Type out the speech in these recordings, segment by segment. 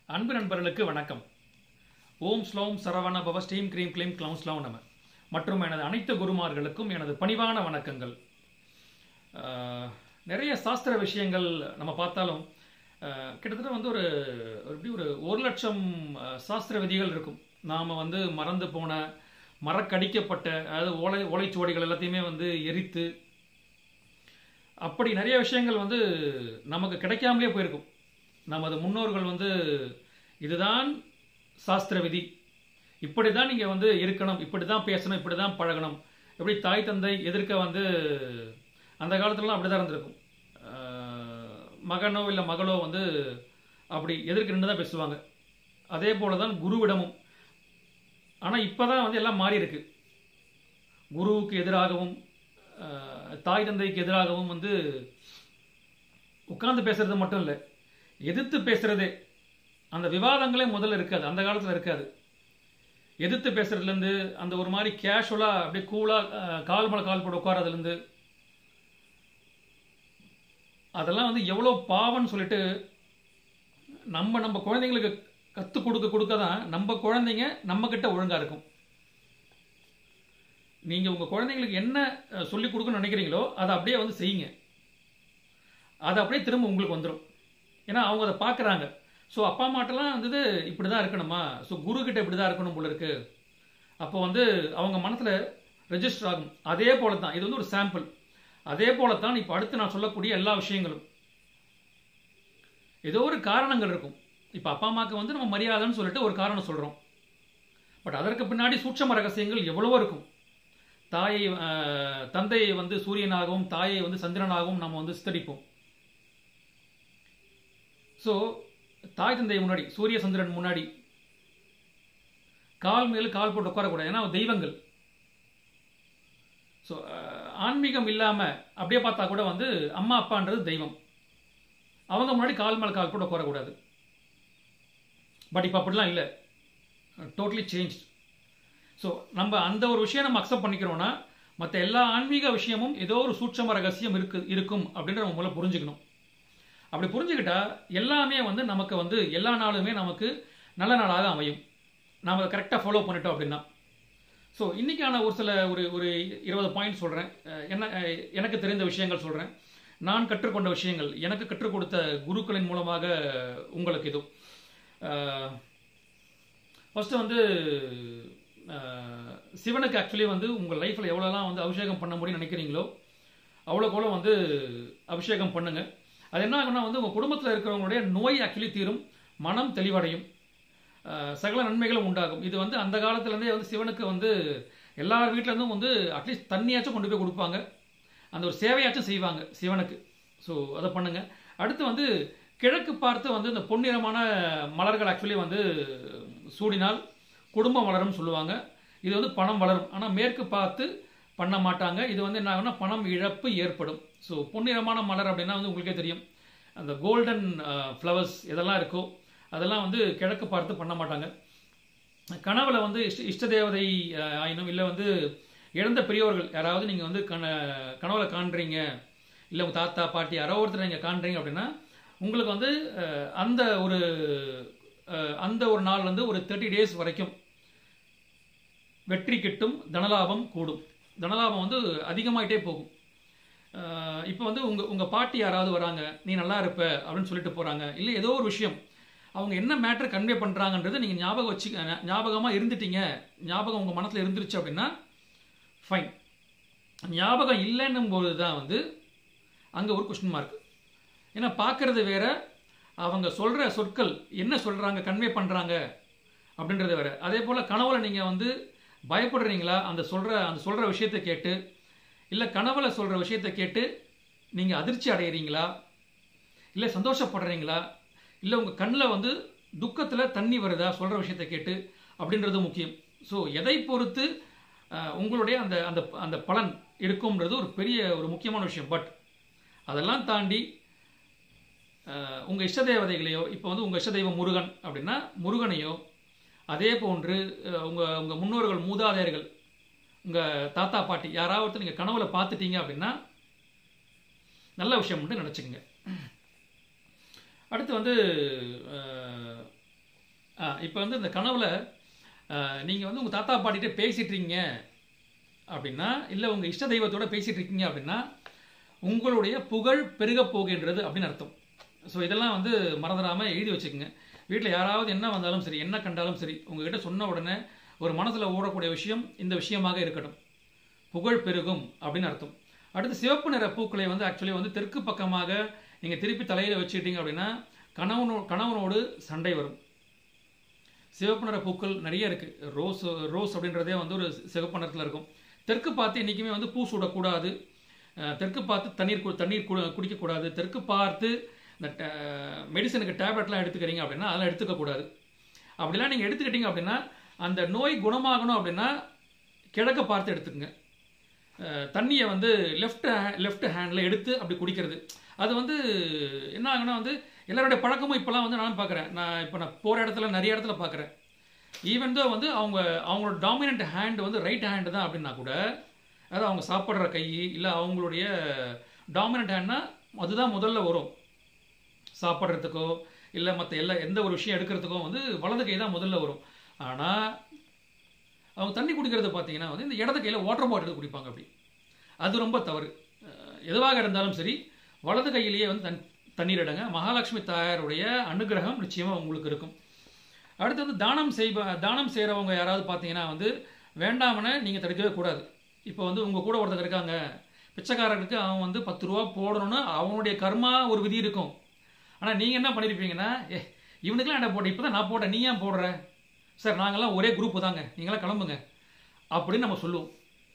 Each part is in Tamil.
அன்பு நண்பர்களுக்கு வணக்கம் ஓம் ஸ்லோம் சரவண பவ ஸ்டீம் க்ரீம் க்ளீம் க்ளௌம் ஸ்லோம் நம மற்றும் எனது அனைத்து குருமார்களுக்கும் எனது பணிவான வணக்கங்கள் ஆஹ், நிறைய சாஸ்திர விஷயங்கள் நம்ம பார்த்தாலும் ஆஹ், கிட்டத்தட்ட வந்து ஒரு ஒரு எப்படி ஒரு ஒரு லட்சம் ஆஹ், சாஸ்திர விதிகள் இருக்கும் நாம் வந்து மறந்து போன மரக்கடிக்கப்பட்ட அதாவது ஓலை ஓலைச்சுவடிகள் எல்லாத்தையுமே வந்து எரித்து அப்படி நிறைய விஷயங்கள் வந்து நமக்கு கிடைக்காமலே போயிருக்கும் நமது முன்னோர்கள் வந்து இதுதான் சாஸ்திர விதி இப்படி தான் நீங்கள் வந்து இருக்கணும் இப்படி தான் பேசணும் இப்படி தான் பழகணும் எப்படி தாய் தந்தை எதிர்க்க வந்து அந்த காலத்துலலாம் அப்படி தான் இருந்திருக்கும் ஆஹ் மகனோ இல்லை மகளோ வந்து அப்படி எதிர்க்க நின்று தான் பேசுவாங்க அதே போல தான் குருவிடமும் ஆனால் இப்போ தான் வந்து எல்லாம் மாறி இருக்கு குருவுக்கு எதிராகவும் ஆஹ் தாய் தந்தைக்கு எதிராகவும் வந்து உட்கார்ந்து பேசுறது மட்டும் இல்லை எதிர்த்து பேசுறதே அந்த விவாதங்களே முதல்ல இருக்காது அந்த காலத்தில் இருக்காது எதிர்த்து பேசுறதுலேருந்து அந்த ஒரு மாதிரி கேஷுவலாக அப்படியே கூலாக கால் மேல கால் போட்டு உட்காரதுலேருந்து அதெல்லாம் வந்து எவ்வளோ பாவம்னு சொல்லிட்டு நம்ம நம்ம குழந்தைங்களுக்கு கற்றுக் கொடுக்க கொடுக்க தான் நம்ம குழந்தைங்க நம்ம கிட்ட ஒழுங்காக இருக்கும் நீங்கள் உங்கள் குழந்தைங்களுக்கு என்ன அஹ், சொல்லிக் கொடுக்கணும்னு நினைக்கிறீங்களோ அதை அப்படியே வந்து செய்யுங்க அது அப்படியே திரும்ப உங்களுக்கு வந்துடும் ஏன்னா அவங்க அதை பார்க்குறாங்க ஸோ அப்பா அம்மாட்டெல்லாம் வந்து இப்படி தான் இருக்கணுமா ஸோ குரு கிட்ட இப்படி தான் இருக்கணும் போல இருக்கு அப்போ வந்து அவங்க மனசில் ரெஜிஸ்டர் ஆகும் அதே போல தான் இது வந்து ஒரு சாம்பிள் அதே போல தான் இப்போ அடுத்து நான் சொல்லக்கூடிய எல்லா விஷயங்களும் ஏதோ ஒரு காரணங்கள் இருக்கும் இப்போ அப்பா அம்மாவுக்கு வந்து நம்ம மரியாதைன்னு சொல்லிட்டு ஒரு காரணம் சொல்கிறோம் பட் அதற்கு பின்னாடி சூட்சம ரகசியங்கள் எவ்வளவோ இருக்கும் தாயை அஹ், தந்தையை வந்து சூரியனாகவும் தாயை வந்து சந்திரனாகவும் நம்ம வந்து சித்தரிப்போம் ஸோ தாய் தந்தை முன்னாடி சூரிய சந்திரன் முன்னாடி கால் மேல கால் போட்டு உட்காரக்கூடாது ஏன்னா அவ தெய்வங்கள் ஸோ ஆன்மீகம் இல்லாமல் அப்படியே பார்த்தா கூட வந்து அம்மா அப்பான்றது தெய்வம் அவங்க முன்னாடி கால் மேல கால் போட்டு உட்காரக்கூடாது பட் இப்போ அப்படிலாம் இல்லை டோட்டலி சேஞ்ச் ஸோ நம்ம அந்த ஒரு விஷயம் நம்ம அக்செப்ட் பண்ணிக்கிறோம்னா மற்ற எல்லா ஆன்மீக விஷயமும் ஏதோ ஒரு சூட்சம ரகசியம் இருக்கு இருக்கும் அப்படின்ற நம்ம முதல்ல புரிஞ்சுக்கணும் அப்படி புரிஞ்சுக்கிட்டா எல்லாமே வந்து நமக்கு வந்து எல்லா நாளுமே நமக்கு நல்ல நாளாக அமையும் நாம் அதை கரெக்டாக ஃபாலோ பண்ணிட்டோம் அப்படின்னா ஸோ இன்னைக்கான ஒரு சில ஒரு ஒரு இருபது பாயிண்ட் சொல்கிறேன் என்ன அஹ், எனக்கு தெரிந்த விஷயங்கள் சொல்கிறேன் நான் கற்றுக்கொண்ட விஷயங்கள் எனக்கு கற்றுக் கொடுத்த குருக்களின் மூலமாக உங்களுக்கு இது ஃபஸ்ட்டு வந்து அஹ், சிவனுக்கு ஆக்சுவலி வந்து உங்கள் லைஃப்பில் எவ்வளோலாம் வந்து அபிஷேகம் பண்ண முடியும்னு நினைக்கிறீங்களோ அவ்வளோக்கு அவ்வளோ வந்து அபிஷேகம் பண்ணுங்க அது என்ன ஆகும்னா வந்து உங்கள் குடும்பத்தில் இருக்கிறவங்களுடைய நோய் ஆக்சுவலி தீரும் மனம் தெளிவடையும் அஹ், சகல நன்மைகளும் உண்டாகும் இது வந்து அந்த காலத்துலேருந்தே வந்து சிவனுக்கு வந்து எல்லார் வீட்டிலேருந்தும் வந்து அட்லீஸ்ட் தண்ணியாச்சும் கொண்டு போய் கொடுப்பாங்க அந்த ஒரு சேவையாச்சும் செய்வாங்க சிவனுக்கு ஸோ அதை பண்ணுங்க அடுத்து வந்து கிழக்கு பார்த்து வந்து இந்த பொன்னிறமான மலர்கள் ஆக்சுவலி வந்து சூடினால் குடும்பம் வளரும் சொல்லுவாங்க இது வந்து பணம் வளரும் ஆனால் மேற்கு பார்த்து பண்ண மாட்டாங்க இது வந்து என்ன ஆகும்னா பணம் இழப்பு ஏற்படும் ஸோ பொன்னிறமான மலர் அப்படின்னா வந்து உங்களுக்கே தெரியும் அந்த கோல்டன் ஃப்ளவர்ஸ் எதெல்லாம் இருக்கோ அதெல்லாம் வந்து கிழக்கு பார்த்து பண்ண மாட்டாங்க கனவுல வந்து இஷ்ட இஷ்ட தேவதை அஹ், ஆயினும் இல்லை வந்து இழந்த பெரியவர்கள் யாராவது நீங்கள் வந்து கன கனவுல காண்றீங்க இல்லை உங்கள் தாத்தா பாட்டி யாரோ ஒருத்தர் நீங்கள் காண்றீங்க அப்படின்னா உங்களுக்கு வந்து அஹ், அந்த ஒரு அஹ், அந்த ஒரு நாள் வந்து ஒரு தேர்ட்டி டேஸ் வரைக்கும் வெற்றி கிட்டும் தனலாபம் கூடும் தனலாபம் வந்து அதிகமாயிட்டே போகும் இப்போ வந்து உங்க உங்க பாட்டி யாராவது வராங்க நீ நல்லா இருப்ப அப்படின்னு சொல்லிட்டு போறாங்க இல்லை ஏதோ ஒரு விஷயம் அவங்க என்ன மேட்டர் கன்வே பண்றாங்கன்றது நீங்க ஞாபகம் வச்சு ஞா- ஞாபகமா இருந்துட்டீங்க ஞாபகம் உங்க மனசுல இருந்துருச்சு அப்படின்னா ஃபைன் ஞாபகம் இல்லைன்னும் போது தான் வந்து அங்க ஒரு கொஸ்டின் மார்க் ஏன்னா பார்க்கறது வேற அவங்க சொல்ற சொற்கள் என்ன சொல்றாங்க கன்வே பண்றாங்க அப்படின்றது வேற அதே போல கனவுல நீங்க வந்து பயப்படுறீங்களா அந்த சொல்ற அந்த சொல்ற விஷயத்தை கேட்டு இல்ல கனவுல சொல்ற விஷயத்தை கேட்டு நீங்க அதிர்ச்சி அடையிறீங்களா இல்ல சந்தோஷப்படுறீங்களா இல்ல உங்க கண்ணில் வந்து துக்கத்துல தண்ணி வருதா சொல்ற விஷயத்தை கேட்டு அப்படின்றது முக்கியம் ஸோ எதை பொறுத்து அஹ், உங்களுடைய அந்த அந்த அந்த பலன் இருக்கும்ன்றது ஒரு பெரிய ஒரு முக்கியமான விஷயம் பட் அதெல்லாம் தாண்டி அஹ், உங்க இஷ்ட தேவதைகளையோ இப்போ வந்து உங்க இஷ்ட தெய்வம் முருகன் அப்படின்னா முருகனையோ அதே போன்று அஹ், உங்க உங்க முன்னோர்கள் மூதாதையர்கள் உங்க தாத்தா பாட்டி யாராவது நீங்க கனவுல பார்த்துட்டீங்க அப்படின்னா நல்ல விஷயம் மட்டும் நினச்சிக்கங்க அடுத்து வந்து அஹ், இப்போ வந்து இந்த கனவுல நீங்கள் வந்து உங்கள் தாத்தா பாட்டிகிட்ட பேசிட்டு இருக்கீங்க அப்படின்னா இல்லை உங்கள் இஷ்ட தெய்வத்தோட பேசிட்டு இருக்கீங்க அப்படின்னா உங்களுடைய புகழ் பெருக போகின்றது அப்படின்னு அர்த்தம் ஸோ இதெல்லாம் வந்து மறந்துடாமல் எழுதி வச்சுக்கோங்க வீட்டில் யாராவது என்ன வந்தாலும் சரி என்ன கண்டாலும் சரி உங்ககிட்ட சொன்ன உடனே ஒரு மனசில் ஓடக்கூடிய விஷயம் இந்த விஷயமாக இருக்கட்டும் புகழ் பெருகும் அப்படின்னு அர்த்தம் அடுத்து சிவப்பு நிற பூக்களை வந்து ஆக்சுவலி வந்து தெற்கு பக்கமாக நீங்கள் திருப்பி தலையில் வச்சுக்கிட்டீங்க அப்படின்னா கணவனோ கணவனோடு சண்டை வரும் சிவப்பு நிற பூக்கள் நிறைய இருக்குது ரோஸ் ரோஸ் அப்படின்றதே வந்து ஒரு சிவப்பு நிறத்தில் இருக்கும் தெற்கு பார்த்து என்றைக்குமே வந்து பூ சூடக்கூடாது அஹ் தெற்கு பார்த்து தண்ணீர் கு- தண்ணீர் கு- குடிக்கக்கூடாது தெற்கு பார்த்து இந்த மெடிசனுக்கு டேப்லெட்லாம் எடுத்துக்கிறீங்க அப்படின்னா அதெல்லாம் எடுத்துக்கக்கூடாது அப்படிலாம் நீங்கள் எடுத்துக்கிட்டீங்க அப்படின்னா அந்த நோய் குணமாகணும் அப்படின்னா கிழக்க பார்த்து எடுத்துக்கங்க அஹ் தண்ணியை வந்து லெஃப்ட் லெஃப்ட் ஹேண்டில் எடுத்து அப்படி குடிக்கிறது அது வந்து என்ன ஆகுனா வந்து எல்லாருடைய பழக்கமும் இப்போலாம் வந்து நான் பார்க்குறேன் நான் இப்போ நான் போகிற இடத்துல நிறைய இடத்துல பார்க்குறேன் ஈவன் தோ வந்து அவங்க அவங்களோட டாமினன்ட் ஹேண்ட் வந்து ரைட் ஹேண்டு தான் அப்படின்னா கூட அதாவது அவங்க சாப்பிட்ற கை இல்லை அவங்களுடைய டாமினன்ட் ஹேண்ட்னா அதுதான் முதல்ல வரும் சாப்பிட்றதுக்கோ இல்லை மற்ற எல்லா எந்த ஒரு விஷயம் எடுக்கிறதுக்கோ வந்து வலது கை தான் முதல்ல வரும் ஆனால் அவங்க தண்ணி குடிக்கிறது பார்த்தீங்கன்னா வந்து இந்த இடது கையில் வாட்டர் பாட்டில் குடிப்பாங்க அப்படி அது ரொம்ப தவறு அஹ் எதுவாக இருந்தாலும் சரி வலது கையிலேயே வந்து தன் தண்ணீர் இடங்க மகாலட்சுமி தாயாருடைய அனுகிரகம் நிச்சயமாக உங்களுக்கு இருக்கும் அடுத்து வந்து தானம் செய்ப தானம் செய்கிறவங்க யாராவது பார்த்தீங்கன்னா வந்து வேண்டாமனே நீங்கள் தடுக்கவே கூடாது இப்போ வந்து உங்கள் கூட ஒருத்தர் இருக்காங்க பிச்சைக்காரருக்கு அவன் வந்து பத்து ரூபா போடணும்னு அவனுடைய கர்மா ஒரு விதி இருக்கும் ஆனால் நீங்கள் என்ன பண்ணியிருப்பீங்கன்னா ஏ இவனுக்கெல்லாம் என்ன போட்ட இப்போ தான் நான் போட்டேன் நீ ஏன் போடுற சார் நாங்கெல்லாம் ஒரே குரூப்பு தாங்க நீங்களாம் கிளம்புங்க அப்படின்னு நம்ம சொல்லுவோம்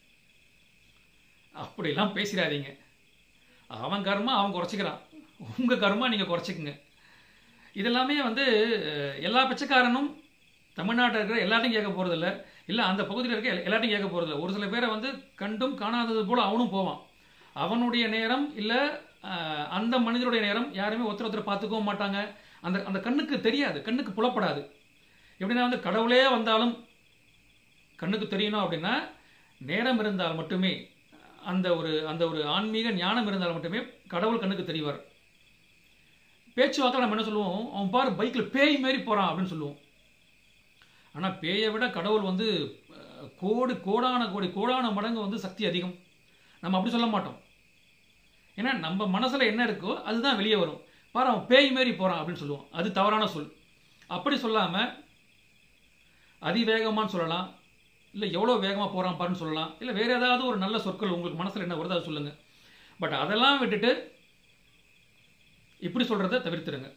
அப்படிலாம் பேசிடாதீங்க அவன் கர்மா அவன் குறைச்சிக்கிறான் உங்கள் கர்மா நீங்கள் குறைச்சிக்கங்க இதெல்லாமே வந்து அஹ், எல்லா பிச்சைக்காரனும் தமிழ்நாட்டில் இருக்கிற எல்லாத்தையும் கேட்க போகிறதில்ல இல்லை அந்த பகுதியில் இருக்க எல்லா- எல்லாத்தையும் கேட்க போகிறதில்ல ஒரு சில பேரை வந்து கண்டும் காணாதது போல் அவனும் போவான் அவனுடைய நேரம் இல்லை அந்த மனிதனுடைய நேரம் யாருமே ஒருத்தர் ஒருத்தர் பார்த்துக்கவும் மாட்டாங்க அந்த அந்த கண்ணுக்கு தெரியாது கண்ணுக்கு புலப்படாது எப்படின்னா வந்து கடவுளே வந்தாலும் கண்ணுக்கு தெரியணும் அப்படின்னா நேரம் இருந்தால் மட்டுமே அந்த ஒரு அந்த ஒரு ஆன்மீக ஞானம் இருந்தால் மட்டுமே கடவுள் கண்ணுக்கு தெரிவார் பேச்சுவாக்கில் நம்ம என்ன சொல்லுவோம் அவன் பாரு பைக்கில் பேய் மாரி போகிறான் அப்படின்னு சொல்லுவோம் ஆனால் பேயை விட கடவுள் வந்து அஹ், கோடி கோடான கோடி கோடான மடங்கு வந்து சக்தி அதிகம் நம்ம அப்படி சொல்ல மாட்டோம் ஏன்னா நம்ம மனசில் என்ன இருக்கோ அதுதான் வெளியே வரும் பாரு அவன் பேய் மாரி போகிறான் அப்படின்னு சொல்லுவோம் அது தவறான சொல் அப்படி சொல்லாமல் அதிவேகமான்னு சொல்லலாம் இல்லை எவ்வளோ வேகமாக போகிறான் பாருன்னு சொல்லலாம் இல்லை வேறு ஏதாவது ஒரு நல்ல சொற்கள் உங்களுக்கு மனசில் என்ன வருதோ அதை சொல்லுங்கள் பட் அதெல்லாம் விட்டுட்டு இப்படி சொல்கிறத தவிர்த்துடுங்க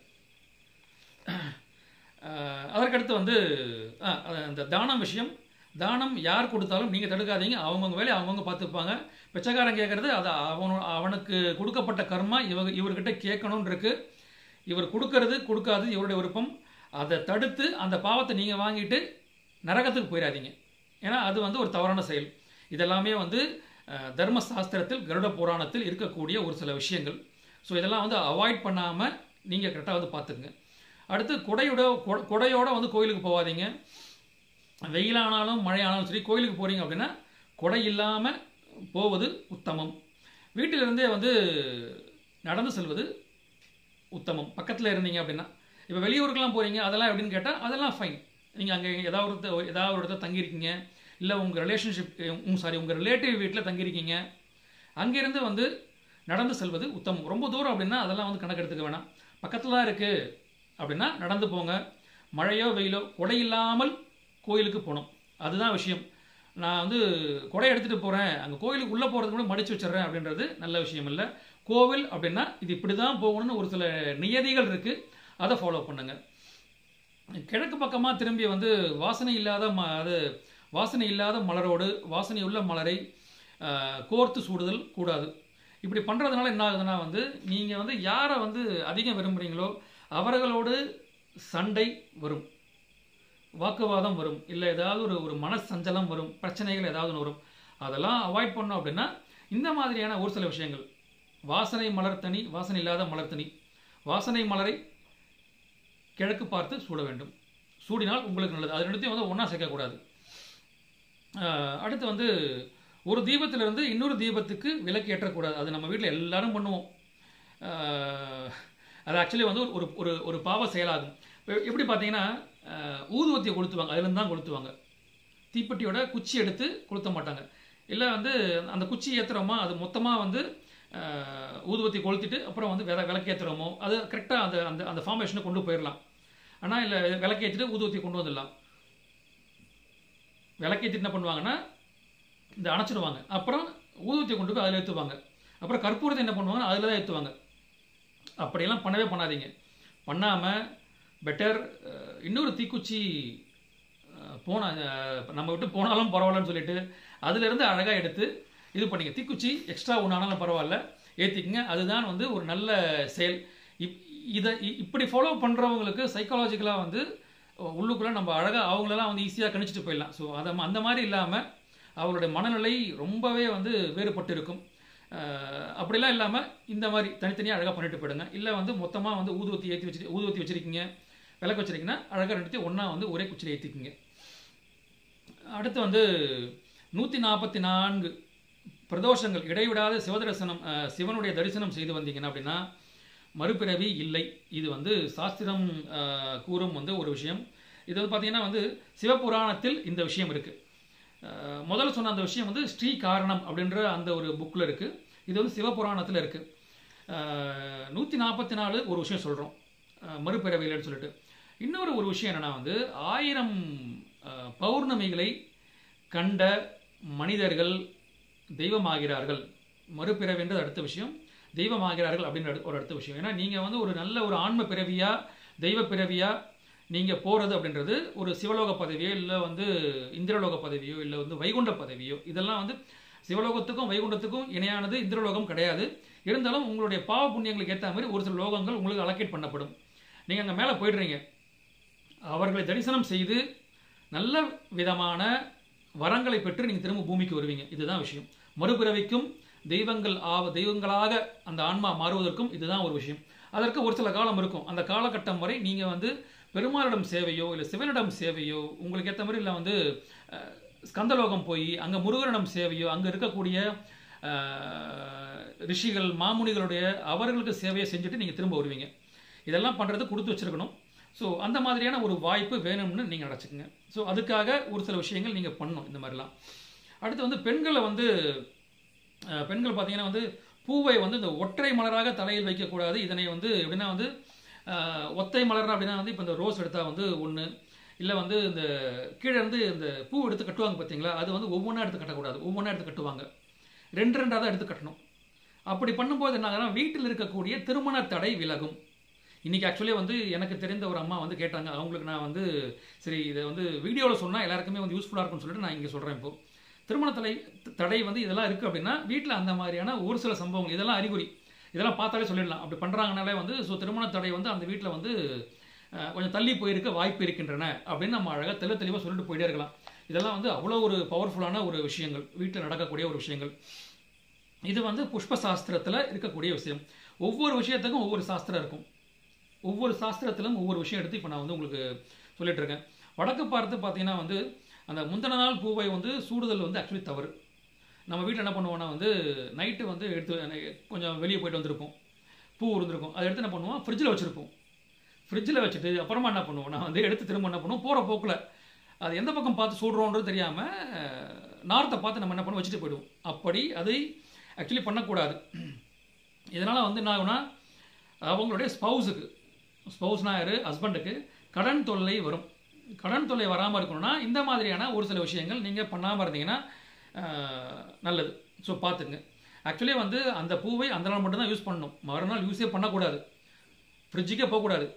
அஹ் அதற்கடுத்து வந்து அஹ், அஹ், இந்த தானம் விஷயம் தானம் யார் கொடுத்தாலும் நீங்கள் தடுக்காதீங்க அவங்கவுங்க வேலையை அவங்கவுங்க பார்த்துப்பாங்க பிச்சைக்காரன் கேட்குறது அது அவனு அவனுக்கு கொடுக்கப்பட்ட கர்மா இவங்க இவர்கிட்ட கேட்கணும்னு இருக்கு இவர் கொடுக்கறது கொடுக்காது இவருடைய விருப்பம் அதை தடுத்து அந்த பாவத்தை நீங்கள் வாங்கிட்டு நரகத்துக்கு போயிடாதீங்க ஏன்னா அது வந்து ஒரு தவறான செயல் இதெல்லாமே வந்து அஹ், தர்ம சாஸ்திரத்தில் கருட புராணத்தில் இருக்கக்கூடிய ஒரு சில விஷயங்கள் ஸோ இதெல்லாம் வந்து அவாய்ட் பண்ணாமல் நீங்கள் கரெக்டாக வந்து பார்த்துக்குங்க அடுத்து கொடையோட கொ- கொடையோட வந்து கோயிலுக்கு போகாதீங்க வெயிலானாலும் மழையானாலும் சரி கோயிலுக்கு போகிறீங்க அப்படின்னா கொடை இல்லாமல் போவது உத்தமம் வீட்டிலிருந்தே வந்து நடந்து செல்வது உத்தமம் பக்கத்தில் இருந்தீங்க அப்படின்னா இப்போ வெளியூருக்கெல்லாம் போகிறீங்க அதெல்லாம் எப்படின்னு கேட்டால் அதெல்லாம் ஃபைன் நீங்கள் அங்கே ஏதாவது ஒரு ஏதாவது ஒரு இடத்துல தங்கியிருக்கீங்க இல்லை உங்கள் ரிலேஷன்ஷிப் உங்க சாரி உங்கள் ரிலேட்டிவ் வீட்டில் தங்கியிருக்கீங்க அங்கேருந்து வந்து நடந்து செல்வது உத்தமம் ரொம்ப தூரம் அப்படின்னா அதெல்லாம் வந்து கணக்கு எடுத்துக்க வேணாம் பக்கத்தில் தான் இருக்குது அப்படின்னா நடந்து போங்க மழையோ வெயிலோ கொடை இல்லாமல் கோயிலுக்கு போகணும் அதுதான் விஷயம் நான் வந்து கொடை எடுத்துகிட்டு போகிறேன் அங்கே கோயிலுக்கு உள்ளே போகிறது கூட மடிச்சு வச்சிடுறேன் அப்படின்றது நல்ல விஷயம் இல்லை கோவில் அப்படின்னா இது இப்படி தான் போகணும்னு ஒரு சில நியதிகள் இருக்குது அதை ஃபாலோ பண்ணுங்க கிழக்கு பக்கமாக திரும்பி வந்து வாசனை இல்லாத ம அது வாசனை இல்லாத மலரோடு வாசனை உள்ள மலரை ஆஹ், கோர்த்து சூடுதல் கூடாது இப்படி பண்ணுறதுனால என்ன ஆகுதுன்னா வந்து நீங்கள் வந்து யாரை வந்து அதிகம் விரும்புகிறீங்களோ அவர்களோடு சண்டை வரும் வாக்குவாதம் வரும் இல்லை ஏதாவது ஒரு ஒரு மனசஞ்சலம் வரும் பிரச்சனைகள் ஏதாவது ஒன்று வரும் அதெல்லாம் அவாய்ட் பண்ணோம் அப்படின்னா இந்த மாதிரியான ஒரு சில விஷயங்கள் வாசனை மலர் தனி வாசனை இல்லாத மலர் தனி வாசனை மலரை கிழக்கு பார்த்து சூட வேண்டும் சூடினால் உங்களுக்கு நல்லது அது ரெண்டுத்தையும் வந்து ஒன்றா சேர்க்கக்கூடாது ஆஹ் அடுத்து வந்து ஒரு தீபத்திலிருந்து இன்னொரு தீபத்துக்கு விளக்கு ஏற்றக்கூடாது அது நம்ம வீட்டில் எல்லாரும் பண்ணுவோம் ஆஹ் அது ஆக்சுவலி வந்து ஒரு ஒரு ஒரு பாவ செயலாகும் எ- எப்படி பார்த்தீங்கன்னா அஹ், ஊதுவத்தியை கொளுத்துவாங்க அதுலேருந்து தான் கொளுத்துவாங்க தீப்பெட்டியோட குச்சி எடுத்து கொளுத்த மாட்டாங்க இல்லை வந்து அந்த குச்சி ஏற்றுறோமா அது மொத்தமாக வந்து அஹ், ஊதுவத்தி கொளுத்திட்டு அப்புறம் வந்து விள விளக்கேற்றுறோமோ அது கரெக்டாக அந்த அந்த அந்த ஃபார்மேஷனை கொண்டு போயிடலாம் ஆனால் இல்லை விளக்கேற்றிட்டு ஊதுவத்தி கொண்டு வந்துடலாம் விளக்கேற்றிட்டு என்ன பண்ணுவாங்கன்னா இந்த அணைச்சிடுவாங்க அப்புறம் ஊதுவத்தியை கொண்டு போய் அதில் ஏற்றுவாங்க அப்புறம் கற்பூரத்தை என்ன பண்ணுவாங்க அதில் தான் ஏற்றுவாங்க அப்படியெல்லாம் பண்ணவே பண்ணாதீங்க பண்ணாமல் பெட்டர் இன்னொரு தீக்குச்சி அஹ், போன அஹ், நம்ம விட்டு போனாலும் பரவாயில்லன்னு சொல்லிட்டு அதுலேருந்து அழகாக எடுத்து இது பண்ணிங்க தீக்குச்சி எக்ஸ்ட்ரா ஒன்று ஆனாலும் பரவாயில்ல ஏற்றிக்கங்க அதுதான் வந்து ஒரு நல்ல செயல் இப் இதை இ- இப்படி ஃபாலோ பண்ணுறவங்களுக்கு சைக்காலஜிக்கலாக வந்து உள்ளுக்குள்ளே நம்ம அழகாக அவங்களெல்லாம் வந்து ஈஸியாக கணிச்சிட்டு போயிடலாம் ஸோ அதை அந்த மாதிரி இல்லாமல் அவங்களுடைய மனநிலை ரொம்பவே வந்து வேறுபட்டு இருக்கும் அஹ் அப்படிலாம் இல்லாமல் இந்த மாதிரி தனித்தனியாக அழகாக பண்ணிட்டு போயிடுங்க இல்லை வந்து மொத்தமாக வந்து ஊதுவத்தி ஏற்றி வச்சு ஊதுவத்தி வச்சிருக்கீங்க விளக்கு வச்சிருக்கீங்கன்னா அழகாக ரெண்டுத்தையும் ஒன்றா வந்து ஒரே குச்சியில் ஏற்றிக்கிங்க அடுத்து வந்து நூற்றி நாற்பத்தி நான்கு பிரதோஷங்கள் இடைவிடாத சிவதரிசனம் அஹ், சிவனுடைய தரிசனம் செய்து வந்தீங்கன்னா அப்படின்னா மறுபிறவி இல்லை இது வந்து சாஸ்திரம் அஹ், கூறும் வந்து ஒரு விஷயம் இது வந்து பார்த்தீங்கன்னா வந்து சிவபுராணத்தில் இந்த விஷயம் இருக்கு அஹ், முதல்ல சொன்ன அந்த விஷயம் வந்து ஸ்ரீ காரணம் அப்படின்ற அந்த ஒரு புக்கில் இருக்கு இது வந்து சிவபுராணத்தில் இருக்கு நூற்றி நாற்பத்தி நாலு ஒரு விஷயம் சொல்கிறோம் மறுபிறவியில்னு சொல்லிட்டு இன்னொரு ஒரு விஷயம் என்னன்னா வந்து ஆயிரம் அஹ், பௌர்ணமிகளை கண்ட மனிதர்கள் தெய்வமாகிறார்கள் மறுபிறவின்றது அடுத்த விஷயம் தெய்வமாகிறார்கள் அப்படின்ற ஒரு அடுத்த விஷயம் ஏன்னா நீங்கள் வந்து ஒரு நல்ல ஒரு ஆன்ம பிறவியா தெய்வ பிறவியா நீங்கள் போகிறது அப்படின்றது ஒரு சிவலோக பதவியோ இல்லை வந்து இந்திரலோக பதவியோ இல்லை வந்து வைகுண்ட பதவியோ இதெல்லாம் வந்து சிவலோகத்துக்கும் வைகுண்டத்துக்கும் இணையானது இந்திரலோகம் கிடையாது இருந்தாலும் உங்களுடைய பாவ புண்ணியங்களுக்கு ஏற்ற மாதிரி ஒரு சில லோகங்கள் உங்களுக்கு அலோகேட் பண்ணப்படும் நீங்கள் அங்கே மேலே போயிடுறீங்க அவர்களை தரிசனம் செய்து நல்ல விதமான வரங்களை பெற்று நீங்கள் திரும்ப பூமிக்கு வருவீங்க இதுதான் விஷயம் மறுபிறவிக்கும் தெய்வங்கள் ஆவ தெய்வங்களாக அந்த ஆன்மா மாறுவதற்கும் இதுதான் ஒரு விஷயம் அதற்கு ஒரு சில காலம் இருக்கும் அந்த காலகட்டம் வரை நீங்கள் வந்து பெருமாளிடம் சேவையோ இல்லை சிவனிடம் சேவையோ உங்களுக்கு ஏற்ற மாதிரி இல்லை வந்து அஹ், ஸ்கந்தலோகம் போய் அங்கே முருகனிடம் சேவையோ அங்கே இருக்கக்கூடிய அஹ், ரிஷிகள் மாமுனிகளுடைய அவர்களுக்கு சேவையை செஞ்சுட்டு நீங்கள் திரும்ப வருவீங்க இதெல்லாம் பண்ணுறது கொடுத்து வச்சிருக்கணும் ஸோ அந்த மாதிரியான ஒரு வாய்ப்பு வேணும்னு நீங்கள் நினச்சிக்கோங்க ஸோ அதுக்காக ஒரு சில விஷயங்கள் நீங்கள் பண்ணணும் இந்த மாதிரிலாம் அடுத்து வந்து பெண்களை வந்து அஹ், பெண்கள் பார்த்தீங்கன்னா வந்து பூவை வந்து இந்த ஒற்றை மலராக தலையில் வைக்கக்கூடாது இதனை வந்து எப்படின்னா வந்து அஹ், ஒத்தை மலர் அப்படின்னா வந்து இப்போ இந்த ரோஸ் எடுத்தால் வந்து ஒன்று இல்லை வந்து இந்த கீழே இருந்து இந்த பூ எடுத்து கட்டுவாங்க பார்த்தீங்களா அது வந்து ஒவ்வொன்றா எடுத்து கட்டக்கூடாது ஒவ்வொன்றா எடுத்து கட்டுவாங்க ரெண்டு ரெண்டாக தான் எடுத்து கட்டணும் அப்படி பண்ணும்போது என்ன ஆகுதுன்னா வீட்டில் இருக்கக்கூடிய திருமண தடை விலகும் இன்னைக்கு ஆக்சுவலி வந்து எனக்கு தெரிந்த ஒரு அம்மா வந்து கேட்டாங்க அவங்களுக்கு நான் வந்து சரி இதை வந்து வீடியோவில் சொன்னால் எல்லாருக்குமே வந்து யூஸ்ஃபுல்லாக இருக்கும்னு சொல்லிட்டு நான் இங்கே சொல்கிறேன் இப்போ திருமண தடை தடை வந்து இதெல்லாம் இருக்குது அப்படின்னா வீட்டில் அந்த மாதிரியான ஒரு சில சம்பவங்கள் இதெல்லாம் அறிகுறி இதெல்லாம் பார்த்தாலே சொல்லிடலாம் அப்படி பண்ணுறாங்கனாலே வந்து ஸோ திருமண தடை வந்து அந்த வீட்டில் வந்து அஹ், கொஞ்சம் தள்ளி போயிருக்க வாய்ப்பு இருக்கின்றன அப்படின்னு நம்ம அழகாக தெளி தெளிவாக சொல்லிட்டு போயிட்டே இருக்கலாம் இதெல்லாம் வந்து அவ்வளோ ஒரு பவர்ஃபுல்லான ஒரு விஷயங்கள் வீட்டில் நடக்கக்கூடிய ஒரு விஷயங்கள் இது வந்து புஷ்ப சாஸ்திரத்தில் இருக்கக்கூடிய விஷயம் ஒவ்வொரு விஷயத்துக்கும் ஒவ்வொரு சாஸ்திரம் இருக்கும் ஒவ்வொரு சாஸ்திரத்திலும் ஒவ்வொரு விஷயம் எடுத்து இப்போ நான் வந்து உங்களுக்கு சொல்லிட்டு இருக்கேன் வடக்கு பார்த்து பார்த்தீங்கன்னா வந்து அந்த முந்தின நாள் பூவை வந்து சூடுதல் வந்து ஆக்சுவலி தவறு நம்ம வீட்டில் என்ன பண்ணுவோம்னா வந்து நைட்டு வந்து எடுத்து கொஞ்சம் வெளியே போயிட்டு வந்திருப்போம் பூ இருந்திருக்கும் அதை எடுத்து என்ன பண்ணுவோம் ஃப்ரிட்ஜில் வச்சுருப்போம் ஃப்ரிட்ஜில் வச்சுட்டு அப்புறமா என்ன பண்ணுவோம் நான் வந்து எடுத்து திரும்ப என்ன பண்ணுவோம் போகிற போக்கில் அது எந்த பக்கம் பார்த்து சுடுறோன்றது தெரியாமல் நார்த்தை பார்த்து நம்ம என்ன பண்ணுவோம் வச்சுட்டு போயிடுவோம் அப்படி அதை ஆக்சுவலி பண்ணக்கூடாது இதனால் வந்து என்ன ஆகும்னா அவங்களுடைய ஸ்பௌஸுக்கு ஸ்பௌஸ்னா யார் ஹஸ்பண்டுக்கு கடன் தொல்லை வரும் கடன் தொல்லை வராமல் இருக்கணும்னா இந்த மாதிரியான ஒரு சில விஷயங்கள் நீங்கள் பண்ணாமல் இருந்தீங்கன்னா ஆஹ், நல்லது ஸோ பார்த்துங்க ஆக்சுவலி வந்து அந்த பூவை அந்த நாள் மட்டும்தான் யூஸ் பண்ணணும் மறுநாள் யூஸே பண்ணக்கூடாது ஃப்ரிட்ஜுக்கே போகக்கூடாது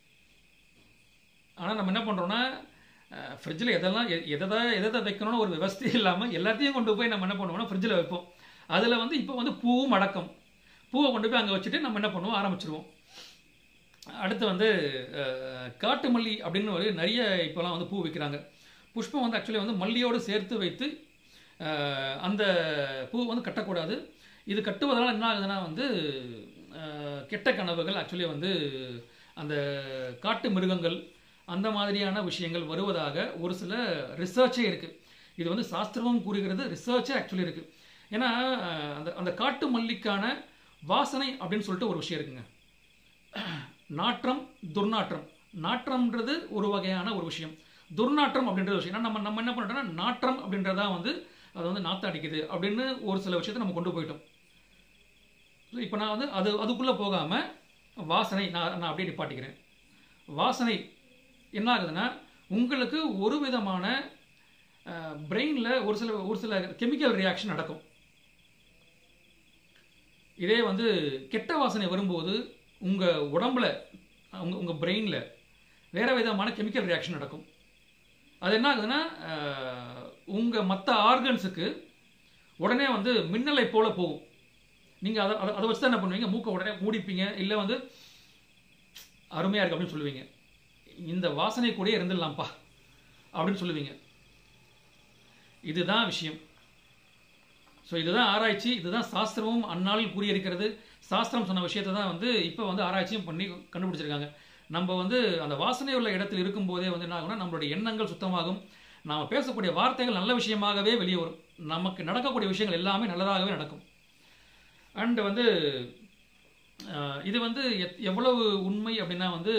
ஆனால் நம்ம என்ன பண்ணுறோன்னா ஃப்ரிட்ஜில் எதெல்லாம் எ- எதை எதை வைக்கணும்னு ஒரு விவஸ்தை இல்லாமல் எல்லாத்தையும் கொண்டு போய் நம்ம என்ன பண்ணுவோம்னா ஃப்ரிட்ஜில் வைப்போம் அதில் வந்து இப்போ வந்து பூவும் அடக்கம் பூவை கொண்டு போய் அங்கே வச்சுட்டு நம்ம என்ன பண்ணுவோம் ஆரம்பிச்சிருவோம் அடுத்து வந்து அஹ், காட்டு மல்லி அப்படின்னு ஒரு நிறைய இப்போலாம் வந்து பூ விற்கிறாங்க புஷ்பம் வந்து ஆக்சுவலி வந்து மல்லியோடு சேர்த்து வைத்து அஹ், அந்த பூ வந்து கட்டக்கூடாது இது கட்டுவதனால என்ன ஆகுதுன்னா வந்து அஹ், கெட்ட கனவுகள் ஆக்சுவலி வந்து அந்த காட்டு மிருகங்கள் அந்த மாதிரியான விஷயங்கள் வருவதாக ஒரு சில ரிசர்ச்சே இருக்குது இது வந்து சாஸ்திரமும் கூறுகிறது ரிசர்ச்சே ஆக்சுவலி இருக்குது ஏன்னா அஹ், அந்த அந்த காட்டு மல்லிக்கான வாசனை அப்படின்னு சொல்லிட்டு ஒரு விஷயம் இருக்குங்க நாற்றம் துர்நாற்றம் நாற்றம்ன்றது ஒரு வகையான ஒரு விஷயம் துர்நாற்றம் அப்படின்ற ஒரு விஷயம் ஏன்னா நம்ம நம்ம என்ன பண்ணிட்டோம்னா நாற்றம் அப்படின்றதா வந்து அது வந்து நாத்தம் அடிக்குது அப்படின்னு ஒரு சில விஷயத்தை நம்ம கொண்டு போயிட்டோம் இப்போ நான் வந்து அது அதுக்குள்ளே போகாமல் வாசனை நான் நான் அப்படியே நிப்பாட்டிக்கிறேன் வாசனை என்ன ஆகுதுன்னா உங்களுக்கு ஒரு விதமான பிரெயினில் ஒரு சில ஒரு சில கெமிக்கல் ரியாக்ஷன் நடக்கும் இதே வந்து கெட்ட வாசனை வரும்போது உங்கள் உடம்புல உங்கள் உங்கள் பிரெயினில் வேறு விதமான கெமிக்கல் ரியாக்ஷன் நடக்கும் அது என்ன ஆகுதுன்னா உங்கள் மற்ற ஆர்கன்ஸுக்கு உடனே வந்து மின்னலை போல போகும் நீங்கள் அதை அதை அதை வச்சு தான் என்ன பண்ணுவீங்க மூக்கை உடனே மூடிப்பீங்க இல்லை வந்து அருமையாக இருக்கு அப்படின்னு சொல்லுவீங்க இந்த வாசனை கூடயே இருந்துடலாம்ப்பா அப்படின்னு சொல்லுவீங்க இதுதான் விஷயம் ஸோ இதுதான் ஆராய்ச்சி இதுதான் சாஸ்திரமும் அந்நாளில் கூறியிருக்கிறது சாஸ்திரம் சொன்ன விஷயத்தை தான் வந்து இப்போ வந்து ஆராய்ச்சியும் பண்ணி கண்டுபிடிச்சிருக்காங்க நம்ம வந்து அந்த வாசனை உள்ள இடத்தில் இருக்கும்போதே வந்து என்ன ஆகும்னா நம்மளுடைய எண்ணங்கள் சுத்தமாகும் நாம் பேசக்கூடிய வார்த்தைகள் நல்ல விஷயமாகவே வெளியே வரும் நமக்கு நடக்கக்கூடிய விஷயங்கள் எல்லாமே நல்லதாகவே நடக்கும் அண்ட் வந்து அஹ், இது வந்து எத்- எவ்வளவு உண்மை அப்படின்னா வந்து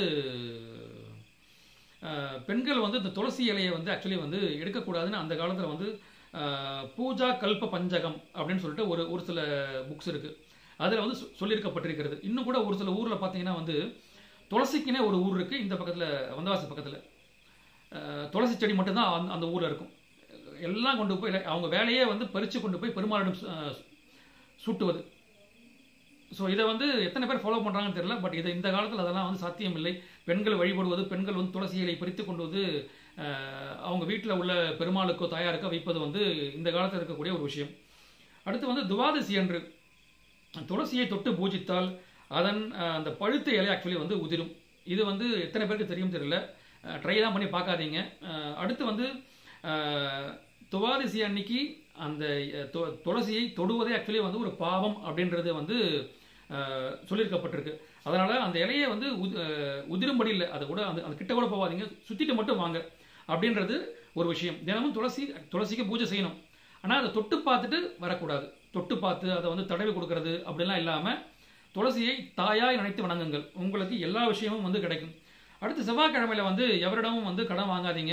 அஹ், பெண்கள் வந்து இந்த துளசி இலையை வந்து ஆக்சுவலி வந்து எடுக்கக்கூடாதுன்னு அந்த காலத்தில் வந்து அஹ், பூஜா கல்ப பஞ்சகம் அப்படின்னு சொல்லிட்டு ஒரு ஒரு சில புக்ஸ் இருக்குது அதில் வந்து சொ- சொல்லியிருக்கப்பட்டிருக்கிறது இன்னும் கூட ஒரு சில ஊரில் பார்த்தீங்கன்னா வந்து துளசிக்குனே ஒரு ஊர் இருக்குது இந்த பக்கத்தில் வந்தவாசி பக்கத்தில் துளசி செடி மட்டும்தான் அந்த அந்த ஊரில் இருக்கும் எல்லாம் கொண்டு போய் அவங்க வேலையே வந்து பறித்து கொண்டு போய் பெருமாளிடம் சு- அஹ், சூட்டுவது ஸோ இதை வந்து எத்தனை பேர் ஃபாலோ பண்ணுறாங்கன்னு தெரியல பட் இதை இந்த காலத்தில் அதெல்லாம் வந்து சாத்தியம் இல்லை பெண்கள் வழிபடுவது பெண்கள் வந்து துளசி இலை பறித்து கொண்டு வந்து அஹ், அவங்க வீட்டில் உள்ள பெருமாளுக்கோ தாயாருக்கோ வைப்பது வந்து இந்த காலத்தில் இருக்கக்கூடிய ஒரு விஷயம் அடுத்து வந்து துவாதசி அன்று துளசியை தொட்டு பூஜித்தால் அதன் அஹ், அந்த பழுத்த இலை ஆக்சுவலி வந்து உதிரும் இது வந்து எத்தனை பேருக்கு தெரியும் தெரியல ட்ரை தான் பண்ணி பார்க்காதீங்க அஹ், அடுத்து வந்து அஹ், துவாதசி அன்னைக்கு அந்த அஹ், து- துளசியை தொடுவதே ஆக்சுவலி வந்து ஒரு பாவம் அப்படின்றது வந்து அஹ், சொல்லியிருக்கப்பட்டிருக்கு அதனால அந்த இலையை வந்து உதி- அஹ், உதிரும்படி இல்லை அதை கூட அந்த அந்த கிட்ட கூட போகாதீங்க சுத்திட்டு மட்டும் வாங்க அப்படின்றது ஒரு விஷயம் தினமும் துளசி துளசிக்கு பூஜை செய்யணும் ஆனால் அதை தொட்டு பார்த்துட்டு வரக்கூடாது தொட்டு பார்த்து அதை வந்து தடவி கொடுக்கறது அப்படிலாம் இல்லாமல் துளசியை தாயாய் நினைத்து வணங்குங்கள் உங்களுக்கு எல்லா விஷயமும் வந்து கிடைக்கும் அடுத்து செவ்வாய்க்கிழமையில வந்து எவரிடமும் வந்து கடன் வாங்காதீங்க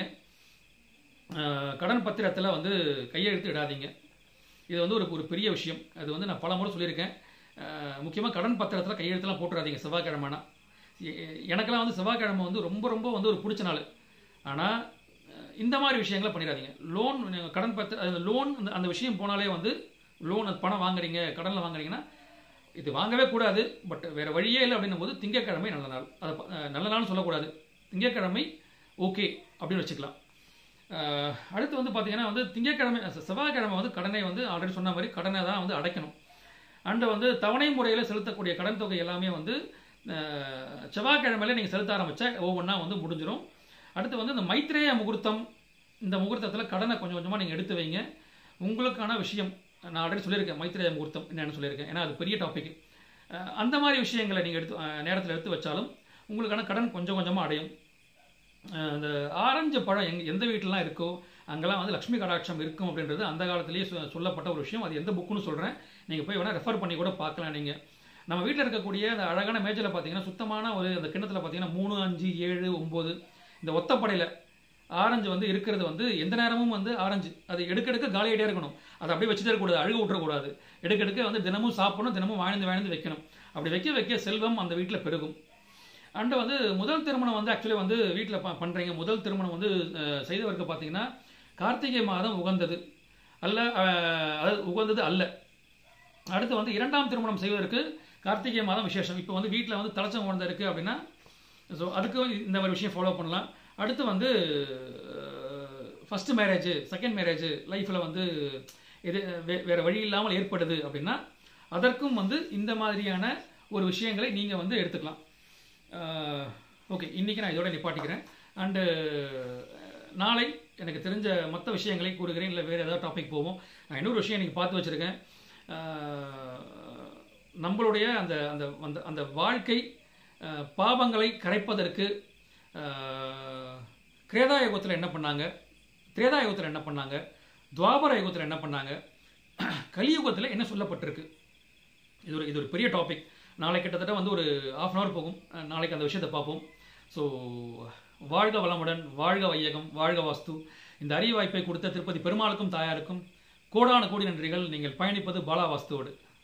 அஹ், கடன் பத்திரத்தில் வந்து கையெழுத்து இடாதீங்க இது வந்து ஒரு ஒரு பெரிய விஷயம் அது வந்து நான் பல முறை சொல்லியிருக்கேன் முக்கியமாக கடன் பத்திரத்தில் கையெழுத்துலாம் போட்டுறாதீங்க செவ்வாய்க்கிழமைனா எ- எ- எனக்கெல்லாம் வந்து செவ்வாய்க்கிழமை வந்து ரொம்ப ரொம்ப வந்து ஒரு பிடிச்ச நாள் ஆனால் இந்த மாதிரி விஷயங்களை பண்ணிடாதீங்க லோன் கடன் பத்திர லோன் அந்த அந்த விஷயம் போனாலே வந்து லோன் பணம் வாங்குறீங்க கடனில் வாங்குறீங்கன்னா இது வாங்கவே கூடாது பட் வேற வழியே இல்லை அப்படின்னும் போது திங்கட்கிழமை நல்ல நாள் அதை ப- அஹ் நல்ல நாள்னு சொல்லக்கூடாது திங்கட்கிழமை ஓகே அப்படின்னு வச்சுக்கலாம் அஹ் அடுத்து வந்து பார்த்தீங்கன்னா வந்து திங்கட்கிழமை செ- செவ்வாய்க்கிழமை வந்து கடனை வந்து ஆல்ரெடி சொன்ன மாதிரி கடனை தான் வந்து அடைக்கணும் அண்டு வந்து தவணை முறையில் செலுத்தக்கூடிய கடன் தொகை எல்லாமே வந்து அஹ், செவ்வாய்க்கிழமையில நீங்கள் செலுத்த ஆரம்பித்தா ஒவ்வொன்றா வந்து முடிஞ்சிடும் அடுத்து வந்து இந்த மைத்ரேய முகூர்த்தம் இந்த முகூர்த்தத்தில் கடனை கொஞ்சம் கொஞ்சமாக நீங்கள் எடுத்து வைங்க உங்களுக்கான விஷயம் நான் ஆல்ரெடி சொல்லியிருக்கேன் மைத்ரேய முகூர்த்தம் என்னன்னு சொல்லியிருக்கேன் ஏன்னா அது பெரிய டாபிக் அந்த மாதிரி விஷயங்களை நீங்கள் எடுத்து நேரத்தில் எடுத்து வச்சாலும் உங்களுக்கான கடன் கொஞ்சம் கொஞ்சமாக அடையும் அஹ் இந்த ஆரஞ்சு பழம் எங்க எந்த வீட்டிலலாம் இருக்கோ அங்கெல்லாம் வந்து லக்ஷ்மி கடாட்சம் இருக்கும் அப்படின்றது அந்த காலத்திலேயே சொ- சொல்லப்பட்ட ஒரு விஷயம் அது எந்த புக்குன்னு சொல்கிறேன் நீங்கள் போய் வேணால் ரெஃபர் பண்ணி கூட பார்க்கலாம் நீங்கள் நம்ம வீட்டில் இருக்கக்கூடிய அந்த அழகான மேஜில் பார்த்தீங்கன்னா சுத்தமான ஒரு அந்த கிண்ணத்தில் பார்த்தீங்கன்னா மூணு அஞ்சு ஏழு ஒம்பது இந்த ஒத்தப்படையில் ஆரஞ்சு வந்து இருக்கிறது வந்து எந்த நேரமும் வந்து ஆரஞ்சு அது எடுக்க எடுக்க காலியாகிட்டே இருக்கணும் அதை அப்படியே வச்சுட்டே இருக்கக்கூடாது அழுக விட்டுறக்கூடாது எடுக்க எடுக்க வந்து தினமும் சாப்பிடணும் தினமும் வாழ்ந்து வாழ்ந்து வைக்கணும் அப்படி வைக்க வைக்க செல்வம் அந்த வீட்டில் பெருகும் அண்டு வந்து முதல் திருமணம் வந்து ஆக்சுவலி வந்து வீட்டில் ப பண்ணுறீங்க முதல் திருமணம் வந்து அஹ், செய்தவருக்கு பார்த்தீங்கன்னா கார்த்திகை மாதம் உகந்தது அல்ல அஹ், அதாவது உகந்தது அல்ல அடுத்து வந்து இரண்டாம் திருமணம் செய்வதற்கு கார்த்திகை மாதம் விசேஷம் இப்போ வந்து வீட்டில் வந்து தலைச்சம் உகந்த இருக்குது அப்படின்னா ஸோ அதுக்கு வந்து இந்த மாதிரி விஷயம் ஃபாலோ பண்ணலாம் அடுத்து வந்து ஃபஸ்ட்டு மேரேஜ் செகண்ட் மேரேஜ் லைஃப்பில் வந்து இது வே வேறு வழி இல்லாமல் ஏற்படுது அப்படின்னா அதற்கும் வந்து இந்த மாதிரியான ஒரு விஷயங்களை நீங்கள் வந்து எடுத்துக்கலாம் ஓகே இன்றைக்கி நான் இதோட நிப்பாட்டிக்கிறேன் அண்டு நாளை எனக்கு தெரிஞ்ச மற்ற விஷயங்களை கூறுகிறேன் இல்லை வேறு ஏதாவது டாபிக் போவோம் நான் இன்னொரு விஷயம் இன்னைக்கு பார்த்து வச்சுருக்கேன் நம்மளுடைய அந்த அந்த அந்த அந்த வாழ்க்கை அஹ், பாவங்களை கரைப்பதற்கு அஹ், கிரேதா யுகத்தில் என்ன பண்ணாங்க திரேதா யுகத்தில் என்ன பண்ணாங்க துவாபர யுகத்தில் என்ன பண்ணாங்க கலியுகத்தில் என்ன சொல்லப்பட்டிருக்கு இது ஒரு இது ஒரு பெரிய டாபிக் நாளை கிட்டத்தட்ட வந்து ஒரு ஆஃப் அன் ஹவர் போகும் அஹ் நாளைக்கு அந்த விஷயத்தை பார்ப்போம் ஸோ வாழ்க வளமுடன் வாழ்க வையகம் வாழ்க வாஸ்து இந்த அரிய வாய்ப்பை கொடுத்த திருப்பதி பெருமாளுக்கும் தாயாருக்கும் கோடான கோடி நன்றிகள் நீங்கள் பயணிப்பது பாலா வாஸ்துவோடு